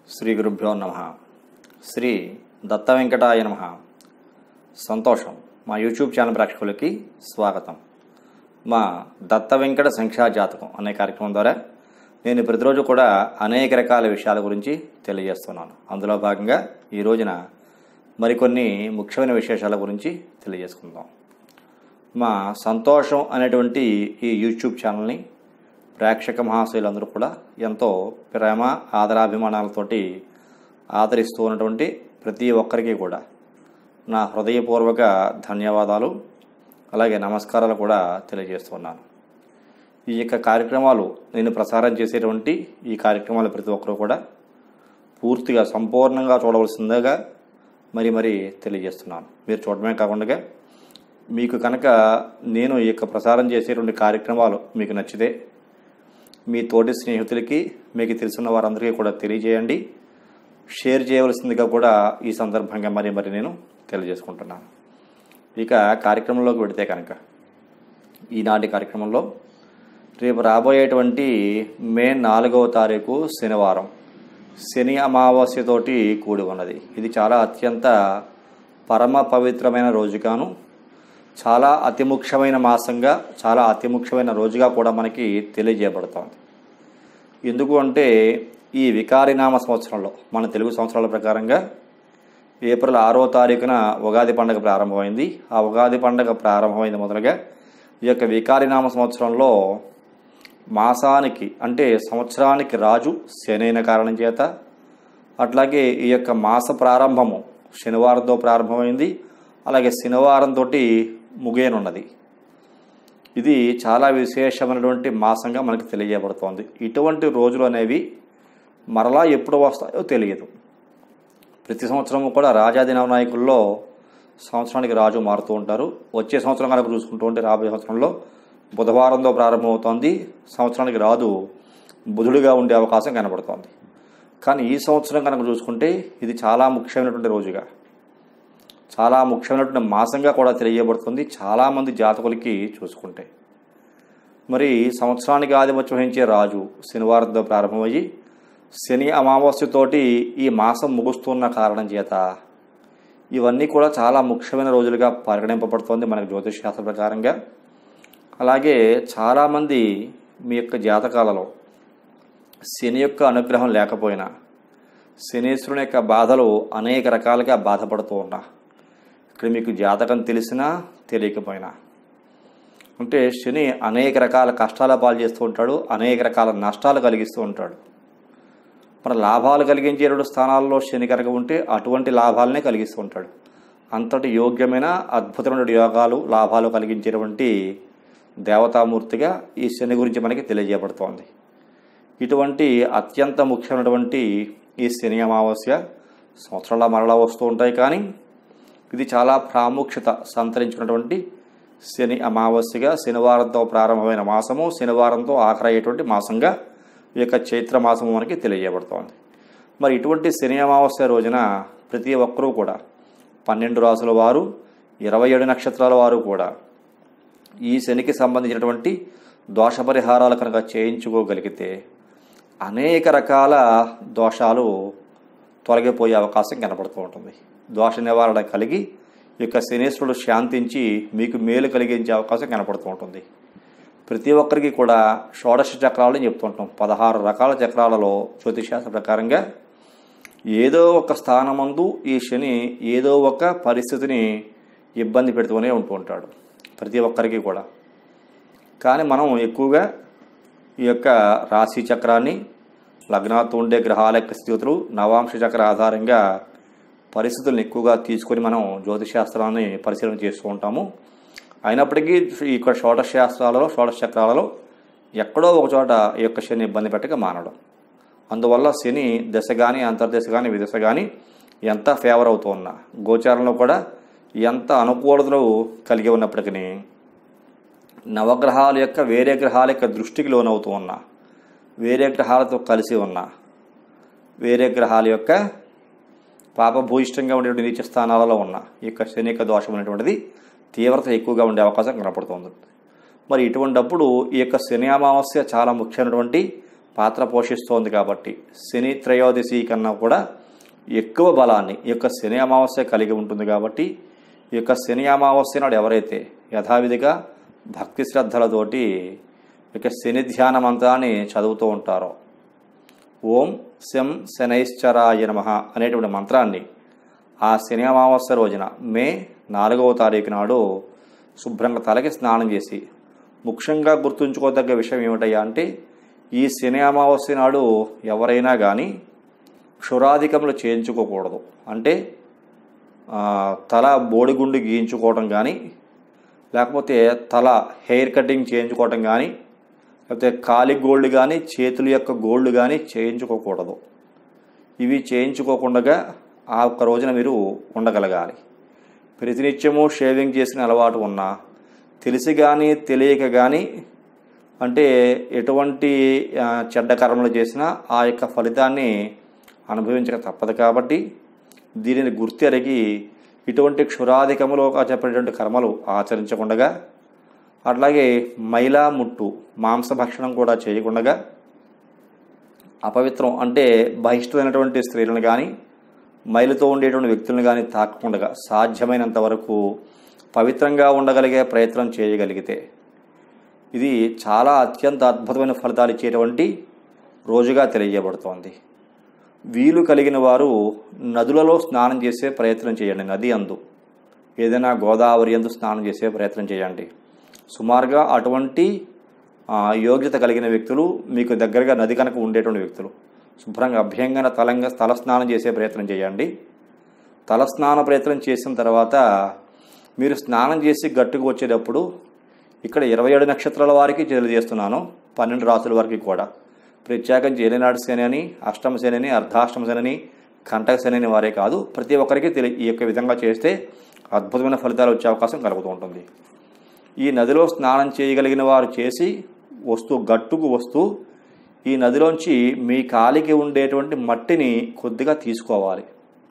శ్రీ గురుభ్యో నమ శ్రీ దత్త వెంకటాయ నమ సంతోషం మా యూట్యూబ్ ఛానల్ ప్రేక్షకులకి స్వాగతం మా దత్త వెంకట సంఖ్యా జాతకం అనే కార్యక్రమం ద్వారా నేను ప్రతిరోజు కూడా అనేక రకాల విషయాల గురించి తెలియజేస్తున్నాను అందులో భాగంగా ఈ రోజున మరికొన్ని ముఖ్యమైన విశేషాల గురించి తెలియజేసుకుందాం మా సంతోషం అనేటువంటి ఈ యూట్యూబ్ ఛానల్ని ప్రేక్షక మహాశయులందరూ కూడా ఎంతో ప్రేమ ఆదరాభిమానాలతోటి ఆదరిస్తూ ఉన్నటువంటి ప్రతి ఒక్కరికి కూడా నా హృదయపూర్వక ధన్యవాదాలు అలాగే నమస్కారాలు కూడా తెలియజేస్తున్నాను ఈ యొక్క కార్యక్రమాలు నేను ప్రసారం చేసేటువంటి ఈ కార్యక్రమాలు ప్రతి ఒక్కరూ కూడా పూర్తిగా సంపూర్ణంగా చూడవలసిందిగా మరి మరి తెలియజేస్తున్నాను మీరు చూడడమే కాకుండా మీకు కనుక నేను ఈ యొక్క ప్రసారం చేసేటువంటి కార్యక్రమాలు మీకు నచ్చితే మీ తోటి స్నేహితులకి మీకు తెలిసిన వారందరికీ కూడా తెలియజేయండి షేర్ చేయవలసిందిగా కూడా ఈ సందర్భంగా మరి మరి నేను తెలియజేసుకుంటున్నాను ఇక కార్యక్రమంలోకి వెడితే కనుక ఈనాటి కార్యక్రమంలో రేపు రాబోయేటువంటి మే నాలుగవ తారీఖు శనివారం శని అమావాస్యతోటి కూడి ఉన్నది ఇది చాలా అత్యంత పరమ పవిత్రమైన రోజుగాను చాలా అతి ముఖ్యమైన మాసంగా చాలా అతి ముఖ్యమైన రోజుగా కూడా మనకి తెలియజేయబడుతోంది ఎందుకు అంటే ఈ వికారినామ సంవత్సరంలో మన తెలుగు సంవత్సరాల ప్రకారంగా ఏప్రిల్ ఆరో తారీఖున ఉగాది పండుగ ప్రారంభమైంది ఆ ఉగాది పండుగ ప్రారంభమైంది మొదలుగా ఈ యొక్క వికారినామ సంవత్సరంలో మాసానికి అంటే సంవత్సరానికి రాజు శనైన కారణం చేత అట్లాగే ఈ యొక్క మాస ప్రారంభము శనివారంతో ప్రారంభమైంది అలాగే శనివారంతో ముగియనున్నది ఇది చాలా విశేషమైనటువంటి మాసంగా మనకు తెలియజేయబడుతోంది ఇటువంటి రోజులు అనేవి మరలా ఎప్పుడు వస్తాయో తెలియదు ప్రతి సంవత్సరం కూడా రాజాది నవనాయకుల్లో సంవత్సరానికి రాజు మారుతూ ఉంటారు వచ్చే సంవత్సరం కనుక చూసుకుంటూ ఉంటే రాబోయే సంవత్సరంలో బుధవారంతో ప్రారంభమవుతోంది సంవత్సరానికి రాజు బుధుడిగా ఉండే అవకాశం కనబడుతోంది కానీ ఈ సంవత్సరం కనుక చూసుకుంటే ఇది చాలా ముఖ్యమైనటువంటి రోజుగా చాలా ముఖ్యమైనటువంటి మాసంగా కూడా తెలియబడుతుంది చాలామంది జాతకులకి చూసుకుంటే మరి సంవత్సరానికి ఆధిపత్యం వహించే రాజు శనివారంతో ప్రారంభమయ్యి శని అమావాస్యతోటి ఈ మాసం ముగుస్తున్న కారణం చేత ఇవన్నీ కూడా చాలా ముఖ్యమైన రోజులుగా పరిగణింపబడుతోంది మనకు జ్యోతిష్ శాస్త్ర ప్రకారంగా అలాగే చాలామంది మీ యొక్క జాతకాలలో శని యొక్క అనుగ్రహం లేకపోయినా శనీశ్వరుని యొక్క బాధలు అనేక రకాలుగా బాధపడుతూ ఉన్నా ఇక్కడ మీకు జాతకం తెలిసినా తెలియకపోయినా అంటే శని అనేక రకాల కష్టాల పాలు చేస్తూ ఉంటాడు అనేక రకాల నష్టాలు కలిగిస్తూ ఉంటాడు మన లాభాలు కలిగించేటువంటి స్థానాల్లో శని కనుక ఉంటే అటువంటి లాభాలనే కలిగిస్తూ ఉంటాడు అంతటి యోగ్యమైన అద్భుతమైన యోగాలు లాభాలు కలిగించేటువంటి దేవతామూర్తిగా ఈ శని గురించి మనకి తెలియజేయబడుతోంది ఇటువంటి అత్యంత ముఖ్యమైనటువంటి ఈ శని అమావాస్య సంవత్సరాల మరలా వస్తూ ఉంటాయి కానీ ఇది చాలా ప్రాముఖ్యత సంతరించుకున్నటువంటి శని అమావాస్యగా శనివారంతో ప్రారంభమైన మాసము శనివారంతో ఆఖరయ్యేటువంటి మాసంగా ఈ యొక్క చైత్ర మాసము మనకి తెలియజేయబడుతోంది మరి ఇటువంటి శని అమావాస్య రోజున ప్రతి ఒక్కరూ కూడా పన్నెండు రాసుల వారు ఇరవై ఏడు నక్షత్రాల వారు కూడా ఈ శనికి సంబంధించినటువంటి దోష పరిహారాలు కనుక చేయించుకోగలిగితే అనేక రకాల దోషాలు తొలగిపోయే అవకాశం కనపడుతూ ఉంటుంది దోష నివారణ కలిగి ఈ యొక్క శనీశ్వరుడు శాంతించి మీకు మేలు కలిగించే అవకాశం కనపడుతూ ఉంటుంది ప్రతి ఒక్కరికి కూడా షోడశ చక్రాలని చెప్తుంటాం పదహారు రకాల చక్రాలలో జ్యోతిశాస్త్ర ప్రకారంగా ఏదో ఒక స్థానమందు ఈ శని ఏదో ఒక పరిస్థితిని ఇబ్బంది పెడుతూనే ఉంటూ ఉంటాడు ప్రతి ఒక్కరికి కూడా కానీ మనం ఎక్కువగా ఈ యొక్క రాశి చక్రాన్ని లగ్నాతో ఉండే గ్రహాల యొక్క స్థితులు నవాంశ చక్ర ఆధారంగా పరిస్థితులను ఎక్కువగా తీసుకొని మనం జ్యోతిశాస్త్రాన్ని పరిశీలన చేస్తూ ఉంటాము అయినప్పటికీ ఈ యొక్క షోడశ శాస్త్రాలలో షోడశ చక్రాలలో ఎక్కడో ఒక చోట ఈ యొక్క శని ఇబ్బంది పెట్టక మానడం అందువల్ల శని దశ కానీ అంతర్దశ కానీ విదశ కానీ ఎంత ఫేవర్ అవుతూ ఉన్నా గోచారంలో కూడా ఎంత అనుకూలతలు కలిగి ఉన్నప్పటికీ నవగ్రహాల యొక్క వేరే గ్రహాల యొక్క దృష్టికి లోనవుతూ ఉన్నా వేరే గ్రహాలతో కలిసి ఉన్నా వేరే గ్రహాల యొక్క పాపభూయిష్టంగా ఉండేటువంటి నీచ స్థానాలలో ఉన్న ఈ యొక్క శని యొక్క దోషం అనేటువంటిది తీవ్రత ఎక్కువగా ఉండే అవకాశం కనపడుతుంది మరి ఇటువంటప్పుడు ఈ యొక్క శని అమావాస్య చాలా ముఖ్యమైనటువంటి పాత్ర పోషిస్తోంది కాబట్టి శని త్రయోదశి కన్నా కూడా ఎక్కువ బలాన్ని ఈ యొక్క శని అమావాస్య కలిగి ఉంటుంది కాబట్టి ఈ యొక్క శని అమావాస్య నాడు ఎవరైతే యథావిధిగా భక్తి శ్రద్ధలతోటి ఈ యొక్క శని ధ్యాన మంత్రాన్ని చదువుతూ ఉంటారో ఓం శం శనైశ్చరాయ నమ అనేటువంటి మంత్రాన్ని ఆ శని అమావాస్య రోజున మే నాలుగవ తారీఖు నాడు శుభ్రంగా తలకి స్నానం చేసి ముఖ్యంగా గుర్తుంచుకోదగ్గ విషయం ఏమిటయ్యా అంటే ఈ శని అమావాస్య నాడు ఎవరైనా కానీ క్షురాధికములు చేయించుకోకూడదు అంటే ఆ, తల బోడిగుండు గీయించుకోవటం కానీ లేకపోతే తల హెయిర్ కటింగ్ చేయించుకోవటం కానీ లేకపోతే కాలి గోల్డ్ కానీ చేతుల యొక్క గోల్డ్ కానీ చేయించుకోకూడదు ఇవి చేయించుకోకుండా ఆ ఒక్క రోజున మీరు ఉండగలగాలి ప్రతినిత్యము షేవింగ్ చేసిన అలవాటు ఉన్నా తెలిసి కానీ తెలియక కానీ అంటే ఎటువంటి ఆ, చెడ్డ కర్మలు చేసినా ఆ యొక్క ఫలితాన్ని అనుభవించక తప్పదు కాబట్టి దీనిని గుర్తెరిగి ఇటువంటి క్షురాధికములో చెప్పేటువంటి కర్మలు ఆచరించకుండగా అట్లాగే మైలా ముట్టు మాంసభక్షణం కూడా చేయకుండగా అపవిత్రం అంటే బహిష్టమైనటువంటి స్త్రీలను కానీ మైలుతో ఉండేటువంటి వ్యక్తులను కానీ తాకకుండా సాధ్యమైనంత వరకు పవిత్రంగా ఉండగలిగే ప్రయత్నం చేయగలిగితే ఇది చాలా అత్యంత అద్భుతమైన ఫలితాలు ఇచ్చేటువంటి రోజుగా తెలియజేయబడుతోంది వీలు కలిగిన వారు నదులలో స్నానం చేసే ప్రయత్నం చేయండి నది అందు ఏదైనా గోదావరి అందు స్నానం చేసే ప్రయత్నం చేయండి సుమారుగా అటువంటి ఆ, యోగ్యత కలిగిన వ్యక్తులు మీకు దగ్గరగా నది కనుక ఉండేటువంటి వ్యక్తులు శుభ్రంగా అభ్యంగన తలంగా తల స్నానం చేసే ప్రయత్నం చేయండి తల స్నాన ప్రయత్నం చేసిన తర్వాత మీరు స్నానం చేసి గట్టుకు వచ్చేటప్పుడు ఇక్కడ ఇరవై ఏడు నక్షత్రాల వారికి తెలియజేస్తున్నాను పన్నెండు రాసుల వారికి కూడా ప్రత్యేకించి ఏలినాడు శని అని అష్టమ శని అని అర్ధాష్టమ శని అని కంటక శని అని వారే కాదు ప్రతి ఒక్కరికి తెలి ఈ యొక్క విధంగా చేస్తే అద్భుతమైన ఫలితాలు వచ్చే అవకాశం కలుగుతూ ఉంటుంది ఈ నదిలో స్నానం చేయగలిగిన వారు చేసి వస్తూ గట్టుకు వస్తూ ఈ నదిలోంచి మీ కాలికి ఉండేటువంటి మట్టిని కొద్దిగా తీసుకోవాలి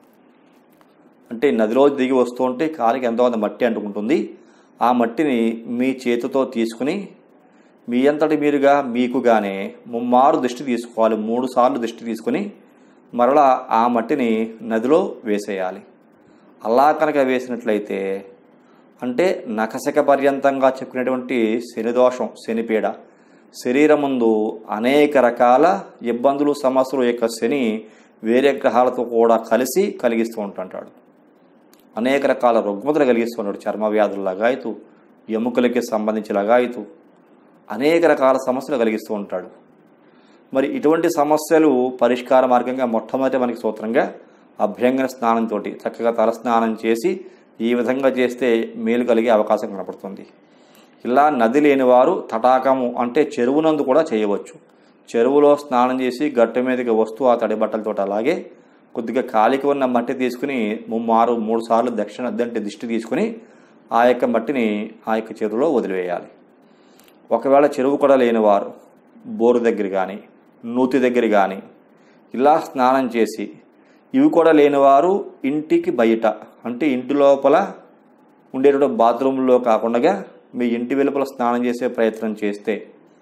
అంటే నదిలో దిగి వస్తూ ఉంటే కాలికి ఎంతో కొంత మట్టి అంటుకుంటుంది ఆ మట్టిని మీ చేతితో తీసుకుని మీ అంతటి మీరుగా మీకుగానే ముమ్మారు దృష్టి తీసుకోవాలి మూడు సార్లు దృష్టి తీసుకుని మరలా ఆ మట్టిని నదిలో వేసేయాలి అలా కనుక వేసినట్లయితే అంటే నఖశక పర్యంతంగా చెప్పుకునేటువంటి శనిదోషం శనిపీడ శరీరం ముందు అనేక రకాల ఇబ్బందులు సమస్యలు యొక్క శని వేరే గ్రహాలతో కూడా కలిసి కలిగిస్తూ ఉంటుంటాడు అనేక రకాల రుగ్మతలు కలిగిస్తున్నాడు చర్మ వ్యాధుల లగాయతు ఎముకలకి సంబంధించి లగాయతు అనేక రకాల సమస్యలు కలిగిస్తూ ఉంటాడు మరి ఇటువంటి సమస్యలు పరిష్కార మార్గంగా మొట్టమొదటి మనకి సూత్రంగా అభ్యంగన స్నానంతో చక్కగా తల స్నానం చేసి ఈ విధంగా చేస్తే మేలు కలిగే అవకాశం కనపడుతుంది ఇలా నది లేని వారు తటాకము అంటే చెరువునందు కూడా చేయవచ్చు చెరువులో స్నానం చేసి గట్టు మీదకి వస్తూ ఆ తడి బట్టలతో అలాగే కొద్దిగా కాలికి ఉన్న మట్టి తీసుకుని ముమ్మారు మూడు సార్లు దక్షిణ అంటే దిష్టి తీసుకుని ఆ యొక్క మట్టిని ఆ యొక్క చెరువులో వదిలివేయాలి ఒకవేళ చెరువు కూడా లేనివారు బోరు దగ్గర కానీ నూతి దగ్గర కానీ ఇలా స్నానం చేసి ఇవి కూడా లేనివారు ఇంటికి బయట అంటే ఇంటి లోపల ఉండేటువంటి బాత్రూంలో కాకుండా మీ ఇంటి వెలుపల స్నానం చేసే ప్రయత్నం చేస్తే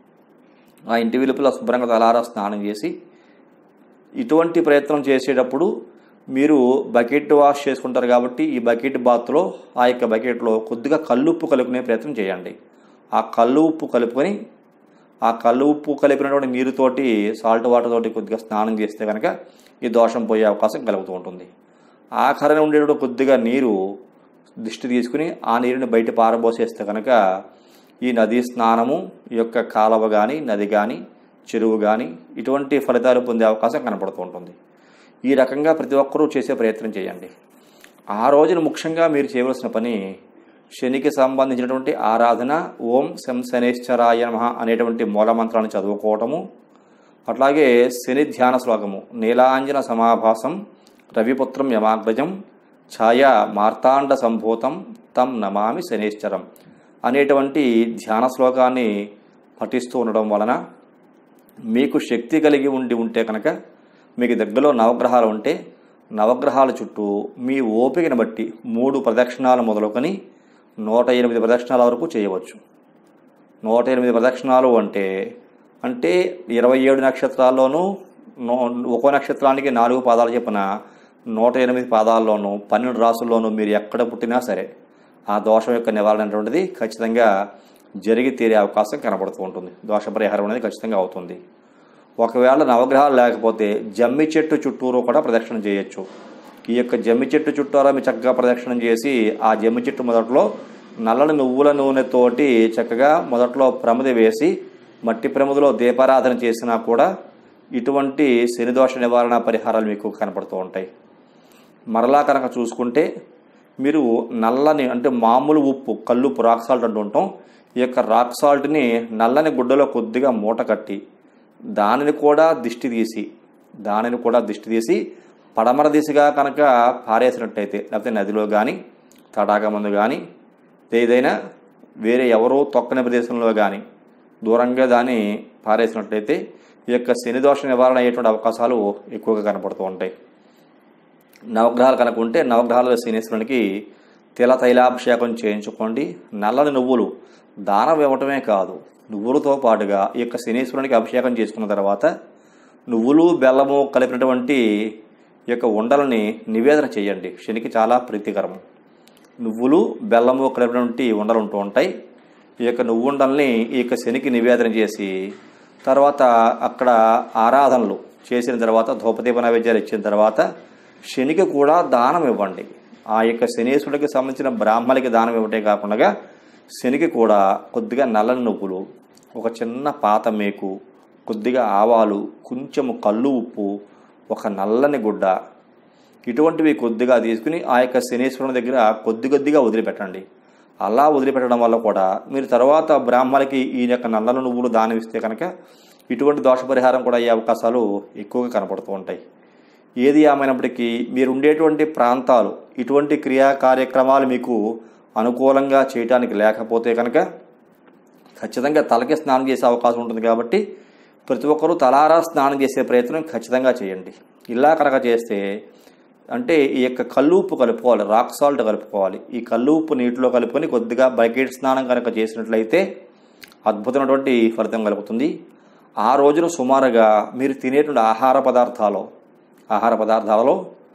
ఆ ఇంటి వెలుపల శుభ్రంగా తలారా స్నానం చేసి ఇటువంటి ప్రయత్నం చేసేటప్పుడు మీరు బకెట్ వాష్ చేసుకుంటారు కాబట్టి ఈ బకెట్ బాత్లో ఆ యొక్క బకెట్లో కొద్దిగా కల్లుప్పు కలుపుకునే ప్రయత్నం చేయండి ఆ కల్లు ఉప్పు కలుపుకొని ఆ కల్లు ఉప్పు కలిపినటువంటి నీరుతోటి సాల్ట్ వాటర్ తోటి కొద్దిగా స్నానం చేస్తే కనుక ఈ దోషం పోయే అవకాశం కలుగుతూ ఉంటుంది ఆఖరణ ఉండేటువంటి కొద్దిగా నీరు దిష్టి తీసుకుని ఆ నీరుని బయట పారబోసేస్తే కనుక ఈ నదీ స్నానము ఈ యొక్క కాలువ కానీ నది కానీ చెరువు కానీ ఇటువంటి ఫలితాలు పొందే అవకాశం కనపడుతూ ఉంటుంది ఈ రకంగా ప్రతి ఒక్కరూ చేసే ప్రయత్నం చేయండి ఆ రోజున ముఖ్యంగా మీరు చేయవలసిన పని శనికి సంబంధించినటువంటి ఆరాధన ఓం శం శనేశ్వరాయ నమ అనేటువంటి మూలమంత్రాన్ని చదువుకోవటము అట్లాగే శని ధ్యాన శ్లోకము నీలాంజన సమాభాసం రవిపుత్రం యమాగ్రజం ఛాయా మార్తాండ సంభూతం తం నమామి శనేశ్వరం అనేటువంటి ధ్యాన శ్లోకాన్ని పఠిస్తూ ఉండడం వలన మీకు శక్తి కలిగి ఉండి ఉంటే కనుక మీకు దగ్గరలో నవగ్రహాలు ఉంటే నవగ్రహాల చుట్టూ మీ ఓపికను బట్టి మూడు ప్రదక్షిణాలు మొదలుకొని నూట ఎనిమిది ప్రదక్షిణాల వరకు చేయవచ్చు నూట ఎనిమిది ప్రదక్షిణాలు అంటే అంటే ఇరవై ఏడు నక్షత్రాల్లోనూ నో ఒక్కో నక్షత్రానికి నాలుగు పాదాలు చెప్పిన నూట ఎనిమిది పాదాల్లోనూ పన్నెండు రాసుల్లోనూ మీరు ఎక్కడ పుట్టినా సరే ఆ దోషం యొక్క నివారణ అనేటువంటిది ఖచ్చితంగా జరిగి తీరే అవకాశం కనబడుతూ ఉంటుంది దోష పరిహారం అనేది ఖచ్చితంగా అవుతుంది ఒకవేళ నవగ్రహాలు లేకపోతే జమ్మి చెట్టు చుట్టూరు కూడా ప్రదక్షిణ చేయొచ్చు ఈ యొక్క జమ్మి చెట్టు చుట్టూరా మీరు చక్కగా ప్రదక్షిణం చేసి ఆ జమ్మి చెట్టు మొదట్లో నల్లని నువ్వుల నూనెతోటి చక్కగా మొదట్లో ప్రమిద వేసి మట్టి ప్రమిదలో దీపారాధన చేసినా కూడా ఇటువంటి శనిదోష నివారణ పరిహారాలు మీకు కనపడుతూ ఉంటాయి మరలా కనుక చూసుకుంటే మీరు నల్లని అంటే మామూలు ఉప్పు కల్లుప్పు రాక్ సాల్ట్ అంటూ ఉంటాం ఈ యొక్క రాక్ సాల్ట్ని నల్లని గుడ్డలో కొద్దిగా మూట కట్టి దానిని కూడా దిష్టి తీసి దానిని కూడా దిష్టి తీసి పడమర దిశగా కనుక పారేసినట్టయితే లేకపోతే నదిలో కానీ తడాక ముందు కానీ ఏదైనా వేరే ఎవరో తొక్కని ప్రదేశంలో కానీ దూరంగా దాన్ని పారేసినట్లయితే ఈ యొక్క శని దోష నివారణ అయ్యేటువంటి అవకాశాలు ఎక్కువగా కనపడుతూ ఉంటాయి నవగ్రహాలు కనుక ఉంటే నవగ్రహాల శనీశ్వరునికి తిల తైలాభిషేకం చేయించుకోండి నల్లని నువ్వులు దానం ఇవ్వటమే కాదు నువ్వులతో పాటుగా ఈ యొక్క శనీశ్వరునికి అభిషేకం చేసుకున్న తర్వాత నువ్వులు బెల్లము కలిపినటువంటి ఈ యొక్క ఉండలని నివేదన చేయండి శనికి చాలా ప్రీతికరం నువ్వులు బెల్లము కలిపినటువంటి ఉండలు ఉంటూ ఉంటాయి ఈ యొక్క నువ్వుండల్ని ఈ యొక్క శనికి నివేదన చేసి తర్వాత అక్కడ ఆరాధనలు చేసిన తర్వాత ధూపదీప నైవేద్యాలు ఇచ్చిన తర్వాత శనికి కూడా దానం ఇవ్వండి ఆ యొక్క శనీశ్వరుడికి సంబంధించిన బ్రాహ్మణికి దానం ఇవ్వటే కాకుండా శనికి కూడా కొద్దిగా నల్లని నువ్వులు ఒక చిన్న పాత మేకు కొద్దిగా ఆవాలు కొంచెము కళ్ళు ఉప్పు ఒక నల్లని గుడ్డ ఇటువంటివి కొద్దిగా తీసుకుని ఆ యొక్క శనీశ్వరుని దగ్గర కొద్ది కొద్దిగా వదిలిపెట్టండి అలా వదిలిపెట్టడం వల్ల కూడా మీరు తర్వాత బ్రాహ్మణులకి ఈ యొక్క నల్లని నువ్వులు దానం ఇస్తే కనుక ఇటువంటి దోష పరిహారం కూడా అయ్యే అవకాశాలు ఎక్కువగా కనపడుతూ ఉంటాయి ఏది ఏమైనప్పటికీ మీరు ఉండేటువంటి ప్రాంతాలు ఇటువంటి క్రియా కార్యక్రమాలు మీకు అనుకూలంగా చేయటానికి లేకపోతే కనుక ఖచ్చితంగా తలకి స్నానం చేసే అవకాశం ఉంటుంది కాబట్టి ప్రతి ఒక్కరూ తలారా స్నానం చేసే ప్రయత్నం ఖచ్చితంగా చేయండి ఇలా కనుక చేస్తే అంటే ఈ యొక్క కల్లుప్పు కలుపుకోవాలి రాక్ సాల్ట్ కలుపుకోవాలి ఈ కల్లుప్పు నీటిలో కలుపుకొని కొద్దిగా బకెట్ స్నానం కనుక చేసినట్లయితే అద్భుతమైనటువంటి ఫలితం కలుగుతుంది ఆ రోజున సుమారుగా మీరు తినేటువంటి ఆహార పదార్థాలు ఆహార పదార్థాలలో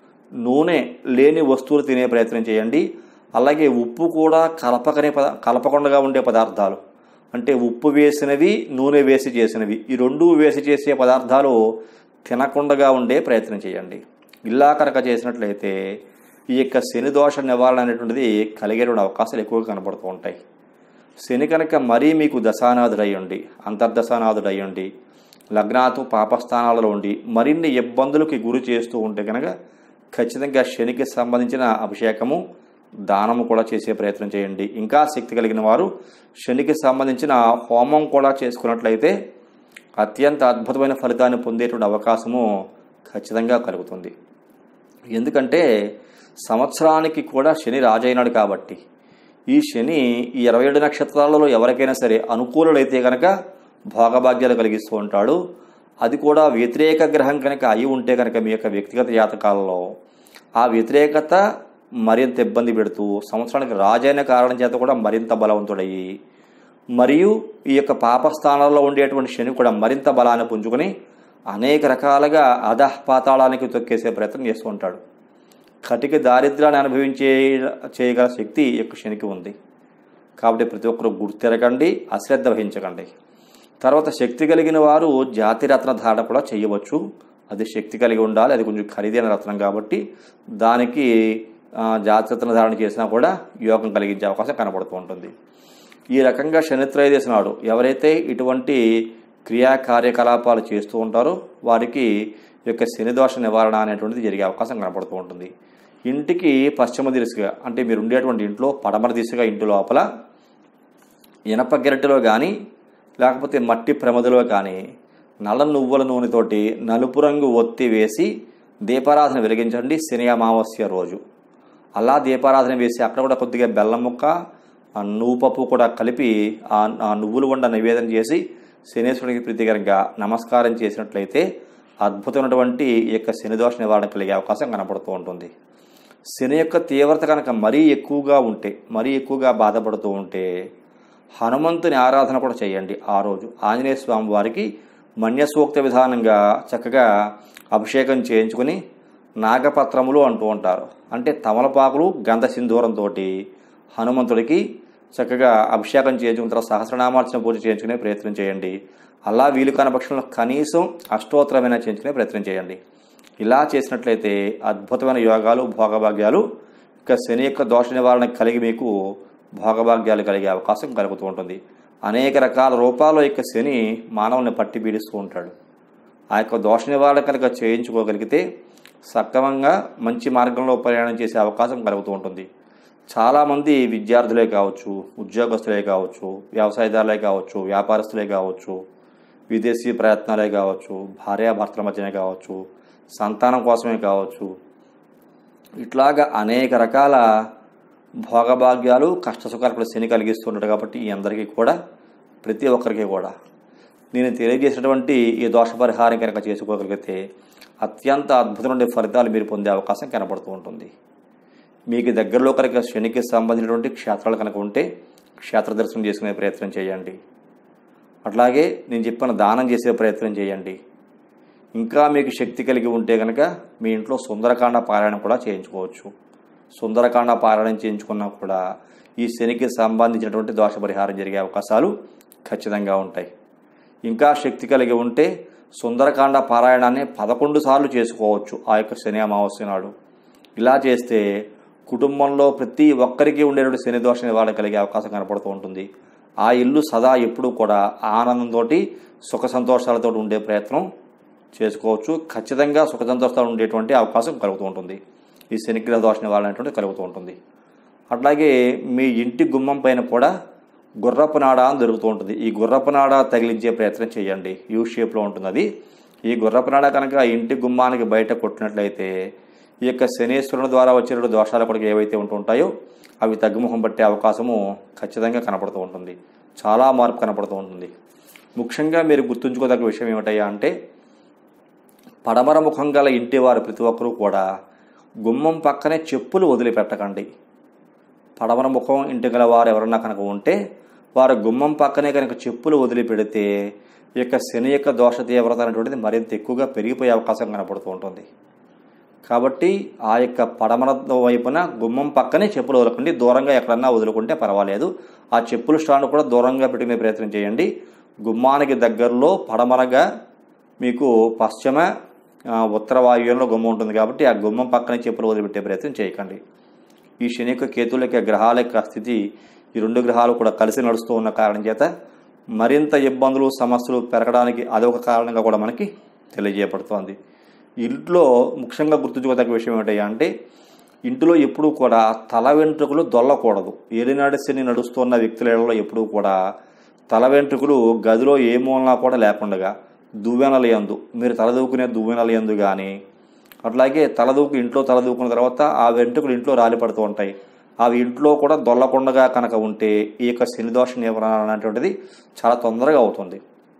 నూనె లేని వస్తువులు తినే ప్రయత్నం చేయండి అలాగే ఉప్పు కూడా కలపకనే పద కలపకుండా ఉండే పదార్థాలు అంటే ఉప్పు వేసినవి నూనె వేసి చేసినవి ఈ రెండు వేసి చేసే పదార్థాలు తినకుండా ఉండే ప్రయత్నం చేయండి ఇలా కనుక చేసినట్లయితే ఈ యొక్క శని దోష నివారణ అనేటువంటిది కలిగేటువంటి అవకాశాలు ఎక్కువగా కనబడుతూ ఉంటాయి శని కనుక మరీ మీకు దశానాథుడు అయ్యండి అంతర్దశానాథుడు అయ్యండి లగ్నాతు పాపస్థానాలలో ఉండి మరిన్ని ఇబ్బందులకి గురి చేస్తూ ఉంటే కనుక ఖచ్చితంగా శనికి సంబంధించిన అభిషేకము దానము కూడా చేసే ప్రయత్నం చేయండి ఇంకా శక్తి కలిగిన వారు శనికి సంబంధించిన హోమం కూడా చేసుకున్నట్లయితే అత్యంత అద్భుతమైన ఫలితాన్ని పొందేటువంటి అవకాశము ఖచ్చితంగా కలుగుతుంది ఎందుకంటే సంవత్సరానికి కూడా శని రాజైనాడు కాబట్టి ఈ శని ఈ ఇరవై ఏడు నక్షత్రాలలో ఎవరికైనా సరే అనుకూలుడైతే కనుక భోగభాగ్యాలు కలిగిస్తూ ఉంటాడు అది కూడా వ్యతిరేక గ్రహం కనుక అయి ఉంటే కనుక మీ యొక్క వ్యక్తిగత జాతకాలలో ఆ వ్యతిరేకత మరింత ఇబ్బంది పెడుతూ సంవత్సరానికి రాజైన కారణం చేత కూడా మరింత బలవంతుడయ్యి మరియు ఈ యొక్క పాపస్థానాల్లో ఉండేటువంటి శని కూడా మరింత బలాన్ని పుంజుకొని అనేక రకాలుగా అధః పాతాళానికి తొక్కేసే ప్రయత్నం చేస్తూ ఉంటాడు కటిక దారిద్ర్యాన్ని అనుభవించే చేయగల శక్తి ఈ యొక్క శనికి ఉంది కాబట్టి ప్రతి ఒక్కరూ గుర్తెరగండి అశ్రద్ధ వహించకండి తర్వాత శక్తి కలిగిన వారు జాతిరత్న ధారణ కూడా చేయవచ్చు అది శక్తి కలిగి ఉండాలి అది కొంచెం ఖరీదైన రత్నం కాబట్టి దానికి ఆ, జాతిరత్న ధారణ చేసినా కూడా యోగం కలిగించే అవకాశం కనబడుతూ ఉంటుంది ఈ రకంగా శనిత్రయోదశి నాడు ఎవరైతే ఇటువంటి క్రియా కార్యకలాపాలు చేస్తూ ఉంటారో వారికి ఈ యొక్క శనిదోష నివారణ అనేటువంటిది జరిగే అవకాశం కనపడుతూ ఉంటుంది ఇంటికి పశ్చిమ దిశగా అంటే మీరు ఉండేటువంటి ఇంట్లో పడమర దిశగా ఇంటి లోపల ఇనప గెరటిలో కానీ లేకపోతే మట్టి ప్రమదలో కానీ నల్ల నువ్వుల నూనెతోటి నలుపు రంగు ఒత్తి వేసి దీపారాధన వెలిగించండి శని అమావాస్య రోజు అలా దీపారాధన వేసి అక్కడ కూడా కొద్దిగా బెల్లం ముక్క ఆ నువ్వు పప్పు కూడా కలిపి ఆ ఆ నువ్వులు వండ నివేదన చేసి శనేశ్వరునికి ప్రీతికరంగా నమస్కారం చేసినట్లయితే అద్భుతమైనటువంటి ఈ యొక్క శనిదోష నివారణ కలిగే అవకాశం కనపడుతూ ఉంటుంది శని యొక్క తీవ్రత కనుక మరీ ఎక్కువగా ఉంటే మరీ ఎక్కువగా బాధపడుతూ ఉంటే హనుమంతుని ఆరాధన కూడా చేయండి ఆ రోజు ఆంజనేయ స్వామి వారికి మన్యసూక్త విధానంగా చక్కగా అభిషేకం చేయించుకుని నాగపత్రములు అంటూ ఉంటారు అంటే తమలపాకులు గంధ సింధూరంతో హనుమంతుడికి చక్కగా అభిషేకం చేయించుకున్న తర్వాత సహస్రనామార్చన పూజ చేయించుకునే ప్రయత్నం చేయండి అలా వీలు కాని పక్షంలో కనీసం అష్టోత్తరమైన చేయించుకునే ప్రయత్నం చేయండి ఇలా చేసినట్లయితే అద్భుతమైన యోగాలు భోగభాగ్యాలు ఇక శని యొక్క దోష నివారణ కలిగి మీకు భోగభాగ్యాలు కలిగే అవకాశం కలుగుతూ ఉంటుంది అనేక రకాల రూపాల్లో యొక్క శని మానవుని పట్టి పీడిస్తూ ఉంటాడు ఆ యొక్క దోష నివారణ కనుక చేయించుకోగలిగితే సక్రమంగా మంచి మార్గంలో ప్రయాణం చేసే అవకాశం కలుగుతూ ఉంటుంది చాలామంది విద్యార్థులే కావచ్చు ఉద్యోగస్తులే కావచ్చు వ్యవసాయదారులే కావచ్చు వ్యాపారస్తులే కావచ్చు విదేశీ ప్రయత్నాలే కావచ్చు భార్యాభర్తల మధ్యనే కావచ్చు సంతానం కోసమే కావచ్చు ఇట్లాగా అనేక రకాల భోగభాగ్యాలు కష్టసుఖాలు కూడా శని కలిగిస్తుంటాడు కాబట్టి ఈ అందరికీ కూడా ప్రతి ఒక్కరికి కూడా నేను తెలియజేసినటువంటి ఈ దోష పరిహారం కనుక చేసుకోగలిగితే అత్యంత అద్భుతమైన ఫలితాలు మీరు పొందే అవకాశం కనబడుతూ ఉంటుంది మీకు దగ్గరలో కనుక శనికి సంబంధించినటువంటి క్షేత్రాలు కనుక ఉంటే క్షేత్ర దర్శనం చేసుకునే ప్రయత్నం చేయండి అట్లాగే నేను చెప్పిన దానం చేసే ప్రయత్నం చేయండి ఇంకా మీకు శక్తి కలిగి ఉంటే కనుక మీ ఇంట్లో సుందరకాండ పారాయణం కూడా చేయించుకోవచ్చు సుందరకాండ పారాయణం చేయించుకున్నా కూడా ఈ శనికి సంబంధించినటువంటి దోష పరిహారం జరిగే అవకాశాలు ఖచ్చితంగా ఉంటాయి ఇంకా శక్తి కలిగి ఉంటే సుందరకాండ పారాయణాన్ని పదకొండు సార్లు చేసుకోవచ్చు ఆ యొక్క శని అమావాస్య నాడు ఇలా చేస్తే కుటుంబంలో ప్రతి ఒక్కరికి ఉండేటువంటి శని దోష నివారణ కలిగే అవకాశం కనపడుతూ ఉంటుంది ఆ ఇల్లు సదా ఎప్పుడూ కూడా ఆనందంతో సుఖ సంతోషాలతో ఉండే ప్రయత్నం చేసుకోవచ్చు ఖచ్చితంగా సుఖ సంతోషాలు ఉండేటువంటి అవకాశం కలుగుతూ ఉంటుంది ఈ శనిగ్రహ దోష నివారణ అనేటువంటి కలుగుతూ ఉంటుంది అట్లాగే మీ ఇంటి గుమ్మం పైన కూడా గుర్రపు నాడ అని దొరుకుతూ ఉంటుంది ఈ గుర్రపు నాడ తగిలించే ప్రయత్నం చేయండి యూ షేప్లో ఉంటుంది అది ఈ గుర్రపు నాడ కనుక ఇంటి గుమ్మానికి బయట కొట్టినట్లయితే ఈ యొక్క శనేశ్వరుని ద్వారా వచ్చే దోషాలు కూడా ఏవైతే ఉంటుంటాయో అవి తగ్గుముఖం పట్టే అవకాశము ఖచ్చితంగా కనపడుతూ ఉంటుంది చాలా మార్పు కనపడుతూ ఉంటుంది ముఖ్యంగా మీరు గుర్తుంచుకోదగ్గ విషయం ఏమిటయ్యా అంటే పడమర ముఖం గల ఇంటి వారు ప్రతి ఒక్కరూ కూడా గుమ్మం పక్కనే చెప్పులు వదిలిపెట్టకండి పడమర ముఖం ఇంటి గల వారు ఎవరన్నా కనుక ఉంటే వారు గుమ్మం పక్కనే కనుక చెప్పులు వదిలిపెడితే ఈ యొక్క శని యొక్క దోష తీవ్రత అనేటువంటిది మరింత ఎక్కువగా పెరిగిపోయే అవకాశం కనపడుతూ ఉంటుంది కాబట్టి ఆ యొక్క పడమర వైపున గుమ్మం పక్కనే చెప్పులు వదలకండి దూరంగా ఎక్కడన్నా వదులుకుంటే పర్వాలేదు ఆ చెప్పుల స్టాండ్ కూడా దూరంగా పెట్టుకునే ప్రయత్నం చేయండి గుమ్మానికి దగ్గరలో పడమరగా మీకు పశ్చిమ ఆ, ఉత్తర వాయువ్యంలో గుమ్మం ఉంటుంది కాబట్టి ఆ గుమ్మం పక్కనే చెప్పులు వదిలిపెట్టే ప్రయత్నం చేయకండి ఈ శని యొక్క కేతువుల యొక్క గ్రహాల యొక్క స్థితి ఈ రెండు గ్రహాలు కూడా కలిసి నడుస్తూ ఉన్న కారణం చేత మరింత ఇబ్బందులు సమస్యలు పెరగడానికి అదొక కారణంగా కూడా మనకి తెలియజేయబడుతోంది ఇంట్లో ముఖ్యంగా గుర్తుంచుకోదగ్గ విషయం ఏంటయ్యా అంటే ఇంటిలో ఎప్పుడూ కూడా తల వెంట్రుకలు దొల్లకూడదు ఏలినాడు శని నడుస్తున్న వ్యక్తులలో ఎప్పుడూ కూడా తల వెంట్రుకలు గదిలో ఏ మూలనా కూడా లేకుండా దువ్వెనల యందు మీరు తలదూకునే దువ్వెనల యందు కానీ అట్లాగే తలదూకు ఇంట్లో తలదూకున్న తర్వాత ఆ వెంట్రుకలు ఇంట్లో రాలిపడుతూ ఉంటాయి అవి ఇంట్లో కూడా దొల్లకుండగా కనుక ఉంటే ఈ యొక్క శనిదోష నివారణ అనేటువంటిది చాలా తొందరగా అవుతుంది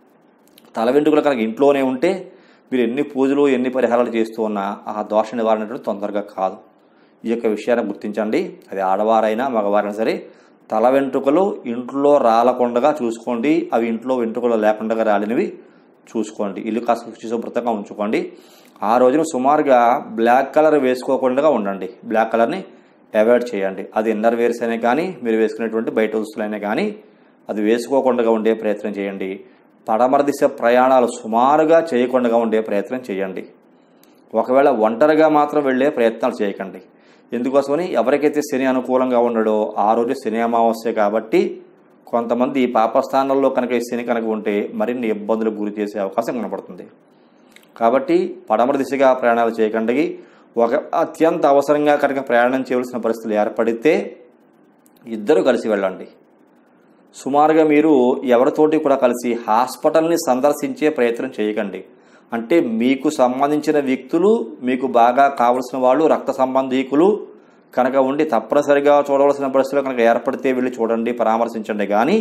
తల వెంట్రుకలు కనుక ఇంట్లోనే ఉంటే మీరు ఎన్ని పూజలు ఎన్ని పరిహారాలు చేస్తూ ఉన్నా ఆ దోష నివారణ అనేటువంటి తొందరగా కాదు ఈ యొక్క విషయాన్ని గుర్తించండి అది ఆడవారైనా మగవారైనా సరే తల వెంట్రుకలు ఇంట్లో రాలకుండగా చూసుకోండి అవి ఇంట్లో వెంట్రుకలు లేకుండా రాలినవి చూసుకోండి ఇల్లు కాస్త శుచి శుభ్రతంగా ఉంచుకోండి ఆ రోజున సుమారుగా బ్లాక్ కలర్ వేసుకోకుండా ఉండండి బ్లాక్ కలర్ని అవాయిడ్ చేయండి అది ఇన్నర్ వేర్స్ అయినా కానీ మీరు వేసుకునేటువంటి బయట దుస్తులైనా కానీ అది వేసుకోకుండా ఉండే ప్రయత్నం చేయండి పడమర దిశ ప్రయాణాలు సుమారుగా చేయకుండా ఉండే ప్రయత్నం చేయండి ఒకవేళ ఒంటరిగా మాత్రం వెళ్ళే ప్రయత్నాలు చేయకండి ఎందుకోసమని ఎవరికైతే శని అనుకూలంగా ఉండడో ఆ రోజు శని అమావాస్య కాబట్టి కొంతమంది పాపస్థానంలో కనుక ఈ శని కనుక ఉంటే మరిన్ని ఇబ్బందులకు గురి చేసే అవకాశం కనబడుతుంది కాబట్టి పడమర దిశగా ప్రయాణాలు చేయకండి ఒక అత్యంత అవసరంగా కనుక ప్రయాణం చేయవలసిన పరిస్థితులు ఏర్పడితే ఇద్దరు కలిసి వెళ్ళండి సుమారుగా మీరు ఎవరితోటి కూడా కలిసి హాస్పిటల్ని సందర్శించే ప్రయత్నం చేయకండి అంటే మీకు సంబంధించిన వ్యక్తులు మీకు బాగా కావలసిన వాళ్ళు రక్త సంబంధీకులు కనుక ఉండి తప్పనిసరిగా చూడవలసిన పరిస్థితులు కనుక ఏర్పడితే వెళ్ళి చూడండి పరామర్శించండి కానీ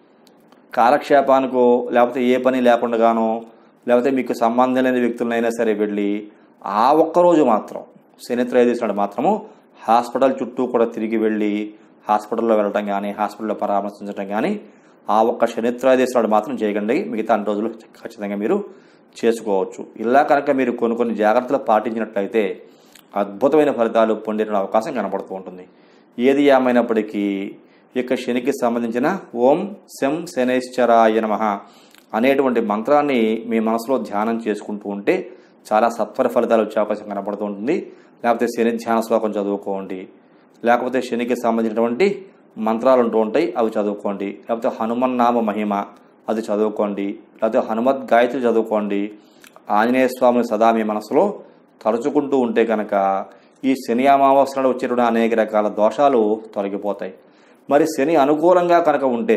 కాలక్షేపానికో లేకపోతే ఏ పని లేకుండాగానో లేకపోతే మీకు సంబంధం లేని వ్యక్తులనైనా సరే వెళ్ళి ఆ ఒక్కరోజు మాత్రం శని త్రయోదశి నాడు మాత్రము హాస్పిటల్ చుట్టూ కూడా తిరిగి వెళ్ళి హాస్పిటల్లో వెళ్ళటం కానీ హాస్పిటల్లో పరామర్శించడం కానీ ఆ ఒక్క శనిత్రాదేశాలు మాత్రం చేయకండి మిగతా అన్ని రోజులు ఖచ్చితంగా మీరు చేసుకోవచ్చు ఇలా కనుక మీరు కొన్ని కొన్ని జాగ్రత్తలు పాటించినట్లయితే అద్భుతమైన ఫలితాలు పొందే అవకాశం కనబడుతూ ఉంటుంది ఏది ఏమైనప్పటికీ ఈ యొక్క శనికి సంబంధించిన ఓం శం శనైశ్చరాయ నమ అనేటువంటి మంత్రాన్ని మీ మనసులో ధ్యానం చేసుకుంటూ ఉంటే చాలా సత్వర ఫలితాలు వచ్చే అవకాశం కనబడుతూ ఉంటుంది లేకపోతే శని ధ్యాన శ్లోకం చదువుకోండి లేకపోతే శనికి సంబంధించినటువంటి మంత్రాలు ఉంటూ ఉంటాయి అవి చదువుకోండి లేకపోతే హనుమన్ నామ మహిమ అది చదువుకోండి లేకపోతే హనుమద్ గాయత్రి చదువుకోండి ఆంజనేయ స్వామిని సదా మీ మనసులో తలుచుకుంటూ ఉంటే కనుక ఈ శని అమావాస్యలో వచ్చేటువంటి అనేక రకాల దోషాలు తొలగిపోతాయి మరి శని అనుకూలంగా కనుక ఉంటే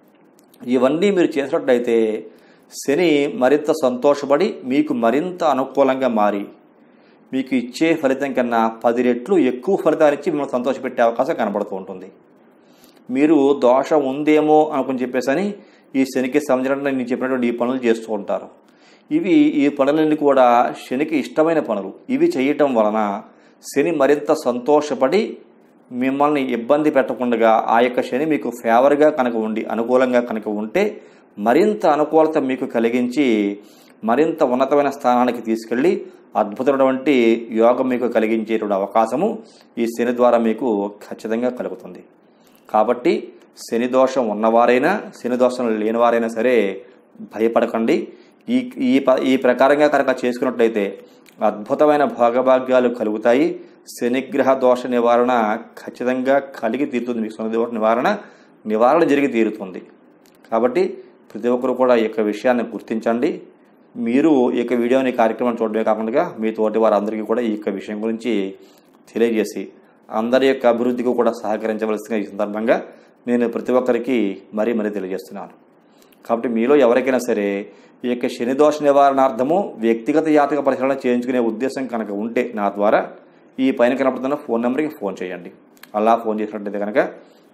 ఇవన్నీ మీరు చేసినట్లయితే శని మరింత సంతోషపడి మీకు మరింత అనుకూలంగా మారి మీకు ఇచ్చే ఫలితం కన్నా పది రెట్లు ఎక్కువ ఫలితాలు ఇచ్చి మిమ్మల్ని సంతోషపెట్టే అవకాశం కనబడుతూ ఉంటుంది మీరు దోషం ఉందేమో అనుకుని చెప్పేసని ఈ శనికి సంవత్సరం నేను చెప్పినటువంటి ఈ పనులు చేస్తూ ఉంటారు ఇవి ఈ పనులన్నీ కూడా శనికి ఇష్టమైన పనులు ఇవి చేయటం వలన శని మరింత సంతోషపడి మిమ్మల్ని ఇబ్బంది పెట్టకుండా ఆ యొక్క శని మీకు ఫేవర్గా కనుక ఉండి అనుకూలంగా కనుక ఉంటే మరింత అనుకూలత మీకు కలిగించి మరింత ఉన్నతమైన స్థానానికి తీసుకెళ్ళి అద్భుతమైనటువంటి యోగం మీకు కలిగించేటువంటి అవకాశము ఈ శని ద్వారా మీకు ఖచ్చితంగా కలుగుతుంది కాబట్టి శని దోషం ఉన్నవారైనా శని దోషం లేనివారైనా సరే భయపడకండి ఈ ఈ ప ఈ ప్రకారంగా కనుక చేసుకున్నట్లయితే అద్భుతమైన భోగభాగ్యాలు కలుగుతాయి శనిగ్రహ దోష నివారణ ఖచ్చితంగా కలిగి తీరుతుంది మీకు శని దోష నివారణ నివారణ జరిగి తీరుతుంది కాబట్టి ప్రతి ఒక్కరు కూడా ఈ యొక్క విషయాన్ని గుర్తించండి మీరు ఈ యొక్క వీడియోని కార్యక్రమం చూడడమే కాకుండా మీ తోటి వారందరికీ కూడా ఈ యొక్క విషయం గురించి తెలియజేసి అందరి యొక్క అభివృద్ధికి కూడా సహకరించవలసిన ఈ సందర్భంగా నేను ప్రతి ఒక్కరికి మరీ మరీ తెలియజేస్తున్నాను కాబట్టి మీలో ఎవరికైనా సరే ఈ యొక్క శని దోష నివారణార్థము వ్యక్తిగత జాతక పరిశీలన చేయించుకునే ఉద్దేశం కనుక ఉంటే నా ద్వారా ఈ పైన కనపడుతున్న ఫోన్ నెంబర్కి ఫోన్ చేయండి అలా ఫోన్ చేసినట్లయితే కనుక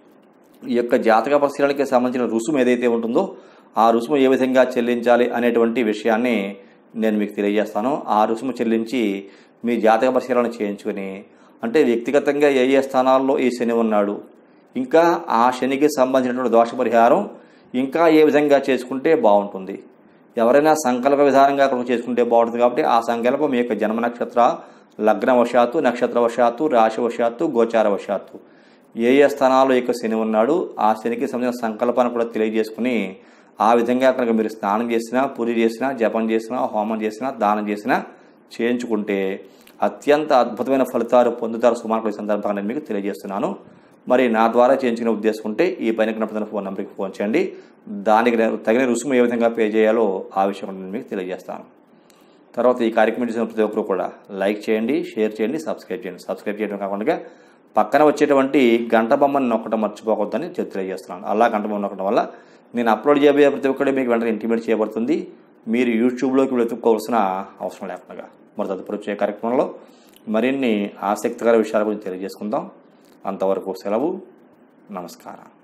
ఈ యొక్క జాతక పరిశీలనకి సంబంధించిన రుసుము ఏదైతే ఉంటుందో ఆ రుసుము ఏ విధంగా చెల్లించాలి అనేటువంటి విషయాన్ని నేను మీకు తెలియజేస్తాను ఆ రుసుము చెల్లించి మీ జాతక పరిశీలన చేయించుకొని అంటే వ్యక్తిగతంగా ఏ ఏ స్థానాల్లో ఈ శని ఉన్నాడు ఇంకా ఆ శనికి సంబంధించినటువంటి దోష పరిహారం ఇంకా ఏ విధంగా చేసుకుంటే బాగుంటుంది ఎవరైనా సంకల్ప విధానంగా కనుక చేసుకుంటే బాగుంటుంది కాబట్టి ఆ సంకల్పం మీ యొక్క జన్మ నక్షత్ర లగ్నవశాత్తు నక్షత్రవశాత్తు రాశివశాత్తు గోచారవశాత్తు ఏ ఏ స్థానాల్లో యొక్క శని ఉన్నాడు ఆ శనికి సంబంధించిన సంకల్పాన్ని కూడా తెలియజేసుకుని ఆ విధంగా కనుక మీరు స్నానం చేసినా పూజ చేసినా జపం చేసినా హోమం చేసినా దానం చేసినా చేయించుకుంటే అత్యంత అద్భుతమైన ఫలితాలు పొందుతారు సుమారు ఈ సందర్భంగా నేను మీకు తెలియజేస్తున్నాను మరి నా ద్వారా చేయించుకునే ఉద్దేశం ఉంటే ఈ పైన కనపడుతున్న ఫోన్ నెంబర్కి ఫోన్ చేయండి దానికి నేను తగిన రుసుము ఏ విధంగా పే చేయాలో ఆ విషయం నేను మీకు తెలియజేస్తాను తర్వాత ఈ కార్యక్రమం చేసిన ప్రతి ఒక్కరు కూడా లైక్ చేయండి షేర్ చేయండి సబ్స్క్రైబ్ చేయండి సబ్స్క్రైబ్ చేయడం కాకుండా పక్కన వచ్చేటువంటి గంట బొమ్మని నొక్కడం మర్చిపోకూడదని చెప్ తెలియజేస్తున్నాను అలా గంట బొమ్మ నొక్కడం వల్ల నేను అప్లోడ్ చేయబోయే ప్రతి ఒక్కటి మీకు వెంటనే ఇంటిమేట్ చేయబడుతుంది మీరు యూట్యూబ్లోకి వెతుక్కోవాల్సిన అవసరం లేకుండా మరి తదుపరి వచ్చే కార్యక్రమంలో మరిన్ని ఆసక్తికర విషయాల గురించి తెలియజేసుకుందాం అంతవరకు సెలవు నమస్కారం